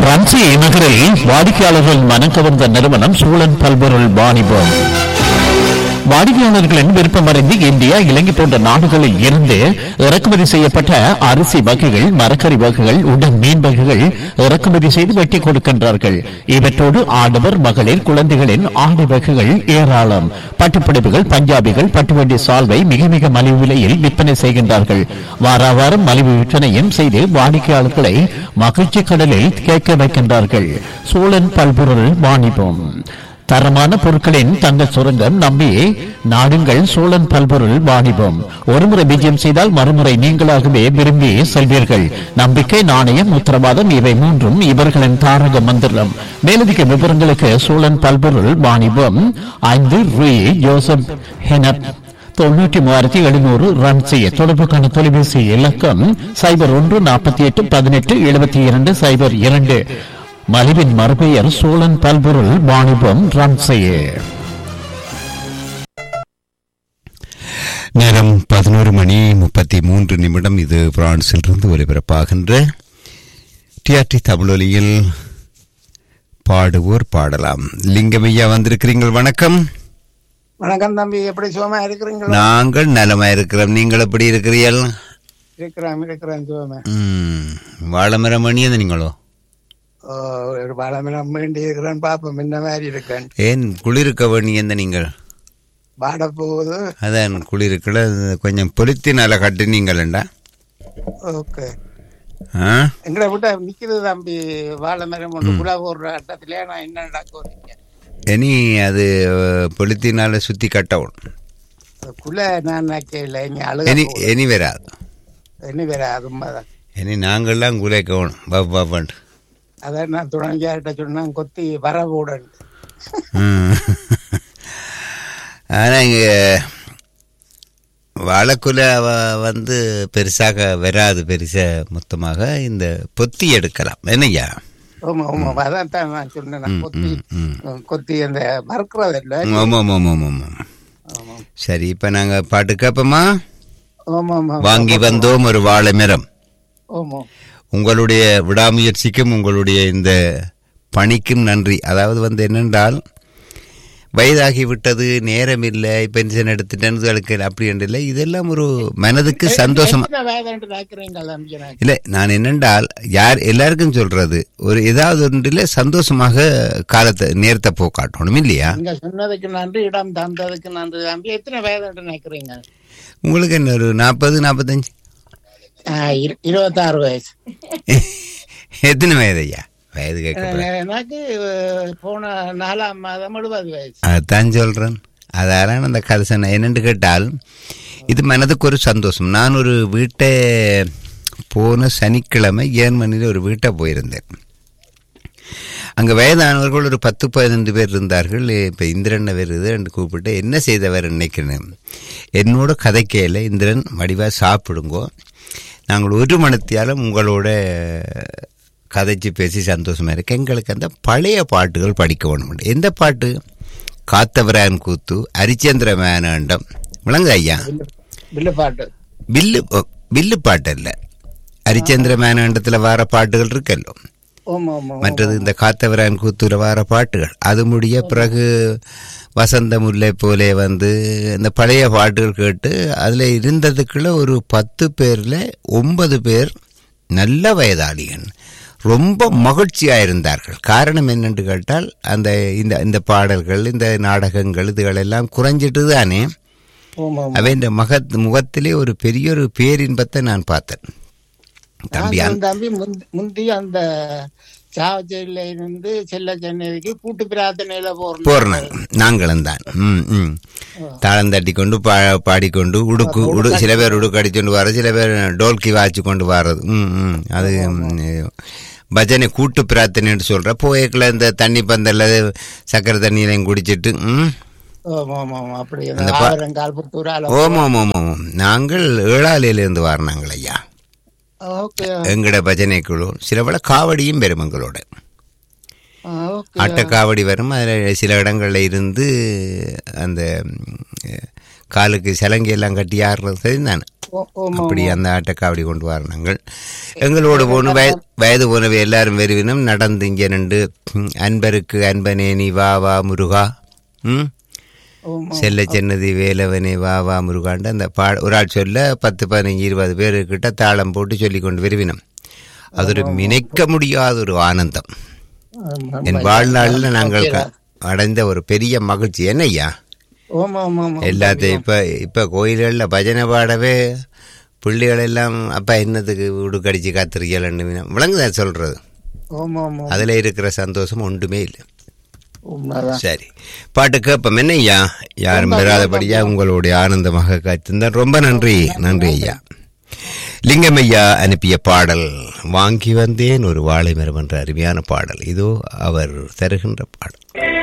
ரன்சி நகரில் வாடிக்கையாளர்கள் மனம் கவர்ந்த நிறுவனம் சூழன் பல்பொருள் வாணிபம் வாடிக்கையாளர்களின் விருப்பமறிந்து இந்தியா இலங்கை போன்ற நாடுகளில் இருந்து இறக்குமதி செய்யப்பட்ட அரிசி வகைகள் மரக்கறி வகைகள் உடன் மீன் வகைகள் இறக்குமதி செய்து வெட்டி கொடுக்கின்றார்கள் இவற்றோடு ஆடவர் மகளிர் குழந்தைகளின் ஆடை வகைகள் ஏராளம் பட்டுப்பிடிப்புகள் பஞ்சாபிகள் பட்டுவண்டி சால்வை மிக மிக மலிவு விலையில் விற்பனை செய்கின்றார்கள் வார வாரம் மலிவு விற்பனையும் செய்து வாடிக்கையாளர்களை மகிழ்ச்சி கடலில் கேட்க வைக்கின்றார்கள் சூழன் பல்பொருள் வாணிபம் தரமான பொருட்களின் தங்க சுரங்கம் நம்பி நாடுங்கள் சோழன் பல்பொருள் வாணிபம் ஒருமுறை விஜயம் செய்தால் மறுமுறை நீங்களாகவே விரும்பி செல்வீர்கள் நம்பிக்கை நாணயம் உத்தரவாதம் இவை மூன்றும் இவர்களின் தாரக மந்திரம் மேலதிக விவரங்களுக்கு சோழன் பல்பொருள் வாணிபம் ஐந்து ரூ ஜோசப் ஹெனப் தொண்ணூற்றி மூவாயிரத்தி எழுநூறு ரன் செய்ய தொடர்புக்கான தொலைபேசி இலக்கம் சைபர் ஒன்று நாற்பத்தி எட்டு பதினெட்டு எழுபத்தி இரண்டு சைபர் இரண்டு மலிவின் மறுபெயர் சோழன் பல்பொருள் வாணிபம் ரன் செய்ய நேரம் பதினோரு மணி முப்பத்தி மூன்று நிமிடம் இது பிரான்சிலிருந்து ஒலிபரப்பாகின்ற டிஆர்டி தமிழொலியில் பாடுவோர் பாடலாம் லிங்கமையா வந்திருக்கிறீங்கள் வணக்கம் வணக்கம் தம்பி எப்படி சுகமா இருக்கிறீங்களா நாங்கள் நலமா இருக்கிறோம் நீங்கள் எப்படி இருக்கிறீர்கள் இருக்கிறேன் இருக்கிறேன் சுகமா ம், வாழைமரம் மணியது நீங்களோ ஓ, ஒரு பாலமிடம் வேண்டி இருக்கிறேன் பாப்போம் இந்த மாதிரி இருக்கேன் ஏன் குளிர்க்க வேணியந்த நீங்கள் பாட போகுது அதான் குளிருக்குள்ள கொஞ்சம் பொலித்தினால கட்டுனீங்களா ஓகே ஆ எங்களை விட்ட நிக்குது தம்பி வாழை மரம் ஒன்று குலா போடுற அட்டத்திலே நான் என்ன நடக்க இனி அது பொலித்தினால சுத்தி கட்டவும் குல நான் நினைக்கல இனி இனி அழுக இனி வராது என்ன வேற அது உண்மைதான் இனி நாங்கள்லாம் குலைக்கணும் பாபு பாப்பான்ட்டு அதான் நான் துணைஞ்சார்கிட்ட சொன்னேன் கொத்தி வர போடன் ம். ஆனா இங்க வாழைக்குலை வ- வந்து பெருசாக வராது பெருசா மொத்தமாக இந்த பொத்தி எடுக்கலாம் என்னய்யா ஆமா ஆமா அதான் தான் நான் சொன்னேன் நான் கொத்தி ம். கொத்தி அந்த மறக்கிறது இல்லை ஆமாம் ஆமாம் ஆமாம் ஆமாம் ஆமா சரி இப்போ நாங்கள் பாட்டு கேட்போமா ஆமா ஆமா வாங்கி வந்தோம் ஒரு வாழை மரம் ஆமா உங்களுடைய விடாமுயற்சிக்கும் உங்களுடைய இந்த பணிக்கும் நன்றி அதாவது வந்து என்னென்றால் வயதாகி விட்டது நேரம் இல்லை பென்ஷன் எடுத்துட்டேன்னு அழுக்க அப்படி என்று இல்லை இதெல்லாம் ஒரு மனதுக்கு சந்தோஷமா எத்தனை வயதுன்ட்டு நினைக்கிறீங்க தம்பி எனக்கு? இல்லை நான் என்னென்றால் யார் எல்லாருக்கும் சொல்றது ஒரு ஏதாவது ஒன்றில் சந்தோஷமாக காலத்தை நேரத்தை போக்காட்டணும் இல்லையா நீங்க சொன்னதுக்கு நன்றி இடம் தந்ததுக்கு நன்றி தம்பி எத்தனை வயதுன்ட்டு நினைக்கிறீங்க உங்களுக்கு என்ன ஒரு நாற்பது நாற்பத்தஞ்சு ஆ, இரு- இருபத்தாறு வயசு எத்தனை வயது ஐயா வயது கேட்க எனக்கு அஹ், போன நாலாம் மாதம் எழுபது வயசு அதான் சொல்றேன் அதால அந்த கதை சொன்னேன் என்னென்று கேட்டால் இது மனதுக்கு ஒரு சந்தோஷம் நான் ஒரு வீட்டை போன சனிக்கிழமை ஏர்மனியில் ஒரு வீட்டை போயிருந்தேன் அங்கே வயதானவர்கள் ஒரு பத்து பதினைந்து பேர் இருந்தார்கள் இப்போ இந்திரன் வருது என்று கூப்பிட்டு என்ன செய்தவர் நினைக்கிறேன் என்னோட கதைக்கையில் இந்திரன் வடிவாக சாப்பிடுங்கோ நாங்கள் ஒரு மணித்தியாலும் உங்களோட கதைச்சு பேசி சந்தோஷமா இருக்கு எங்களுக்கு அந்த பழைய பாட்டுகள் படிக்க வேணும் எந்த பாட்டு காத்தவரான் கூத்து அரிச்சந்திர மேனாண்டம் விளங்குது ஐயா பில்லு பாட்டு வில்லு ஓ, வில்லு பாட்டு இல்லை அரிச்சந்திர மேனாண்டத்தில் வர பாட்டுகள் இருக்கல்லோ ஆமா ஆமா மற்றது இந்த காத்தவரான் கூத்துல வர பாட்டுகள் அது முடிய பிறகு வசந்த முல்லை போலே வந்து இந்த பழைய பாட்டுகள் கேட்டு அதில் இருந்ததுக்குள்ள ஒரு பத்து பேரில் ஒன்பது பேர் நல்ல வயதாளிகள் ரொம்ப மகிழ்ச்சியாக இருந்தார்கள் காரணம் என்னென்று கேட்டால் அந்த இந்த இந்த பாடல்கள் இந்த நாடகங்கள் இதுகளெல்லாம் குறைஞ்சிட்டு தானே ஆமா ஆமா அவன் இந்த மகத் முகத்திலே ஒரு பெரிய ஒரு பேரின்பத்தை நான் பார்த்தேன் தம்பி நான் அந்த தம்பி முந்தி- முந்தி அந்த சாவச்சேரியில இருந்து செல்ல சென்னைக்கு கூட்டு பிரார்த்தனையில போறோம் போறேன் நாங்களும் தான் ம் ம் தாளம் தட்டி கொண்டு பா பாடிக்கொண்டு உடுக்கு உடு சில பேர் உடுக்கு அடிச்சுட்டு வர சில பேர் டோல்கி வாச்சு கொண்டு வர்றது ம் ம் அது ம், பஜனை கூட்டு பிரார்த்தனைன்னு சொல்ற போயக்கில் இந்த தண்ணி பந்தல்ல சக்கரை தண்ணியிலையும் குடிச்சிட்டு ம் ஆமா ஆமா ஆமா அப்படி அந்த பா- ஆயிரங்கால் புத்தூரால ஓம் ஓம் ஓம் ஓம் நாங்கள் ஏழாலையிலேருந்து வரணாங்கள் ஐயா ஓகே எங்கட பஜனை குழு சில பல காவடியும் பெரும் எங்களோட ஓகே ஆட்டக்காவடி வரும் அதில் சில இடங்களில் இருந்து அந்த ம், காலுக்கு சலங்கை எல்லாம் கட்டி ஆடுறது சரிதானே ஓ- ஓமா அப்படி அந்த ஆட்டக்காவடி கொண்டு வரணுங்கள் எங்களோடு போன வய வயது போனவை எல்லாரும் வருவினும் நடந்து இங்கே நின்று ம், அன்பருக்கு அன்பனே நீ வா வா முருகா ம் ஓமா செல்ல சென்னதி வேலவனே வா வா முருகாண்டு அந்த பா ஒரு ஆள் சொல்ல பத்து பதினஞ்சு இருபது பேருக்கிட்ட தாளம் போட்டு சொல்லி கொண்டு வருவினோம் அது ஒரு நினைக்க முடியாத ஒரு ஆனந்தம் ஆமா, என் ஆமா. வாழ்நாளில் நாங்கள் க- அடைந்த ஒரு பெரிய மகிழ்ச்சி என்னய்யா ஓமா ஆமா ஆமா எல்லாத்தையும் இப்போ இப்போ கோயில்களில் பஜனை பாடவே பிள்ளைகள் எல்லாம் அப்பா என்னத்துக்கு வீடு கடிச்சு காத்திருக்கலன்னு விளங்குதான் சொல்கிறது ஓமா ஆமா அதில் இருக்கிற சந்தோஷம் ஒன்றுமே இல்லை உண்மைதான் சரி பாட்டு கேட்போம் என்ன ஐயா யாரும் பெறாதபடியா உங்களுடைய ஆனந்தமாக காத்திருந்தார் ரொம்ப நன்றி நன்றி ஐயா லிங்கம் ஐயா அனுப்பிய பாடல் வாங்கி வந்தேன் ஒரு வாழை மரம் என்ற அருமையான பாடல் இதோ அவர் தருகின்ற பாடல்